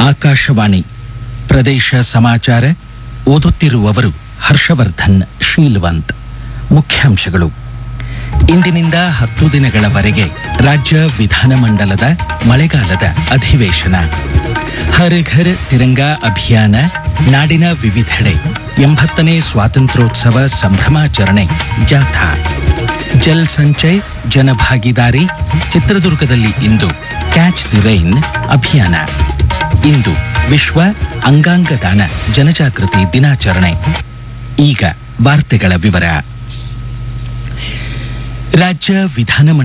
ಆಕಾಶವಾಣಿ ಪ್ರದೇಶ ಸಮಾಚಾರ ಓದುತ್ತಿರುವವರು ಹರ್ಷವರ್ಧನ್ ಶೀಲ್ವಂತ್ ಮುಖ್ಯಾಂಶಗಳು ಇಂದಿನಿಂದ ಹತ್ತು ದಿನಗಳವರೆಗೆ ರಾಜ್ಯ ವಿಧಾನಮಂಡಲದ ಮಳೆಗಾಲದ ಅಧಿವೇಶನ ಹರ್ ಘರ್ ತಿರಂಗಾ ಅಭಿಯಾನ ನಾಡಿನ ವಿವಿಧೆಡೆ ಎಂಬತ್ತನೇ ಸ್ವಾತಂತ್ರ್ಯೋತ್ಸವ ಸಂಭ್ರಮಾಚರಣೆ ಜಾಥಾ ಜಲ್ ಸಂಚಯ್ ಜನಭಾಗಿದಾರಿ ಚಿತ್ರದುರ್ಗದಲ್ಲಿ ಇಂದು ಕ್ಯಾಚ್ ದಿ ರೈನ್ ಅಭಿಯಾನ ಇಂದು ವಿಶ್ವ ಅಂಗಾಂಗ ದಾನ ಜನಜಾಗೃತಿ ದಿನಾಚರಣೆ ಈಗ ವಾರ್ತೆಗಳ ವಿವರ ರಾಜ್ಯ ವಿಧಾನಮಂಡಲ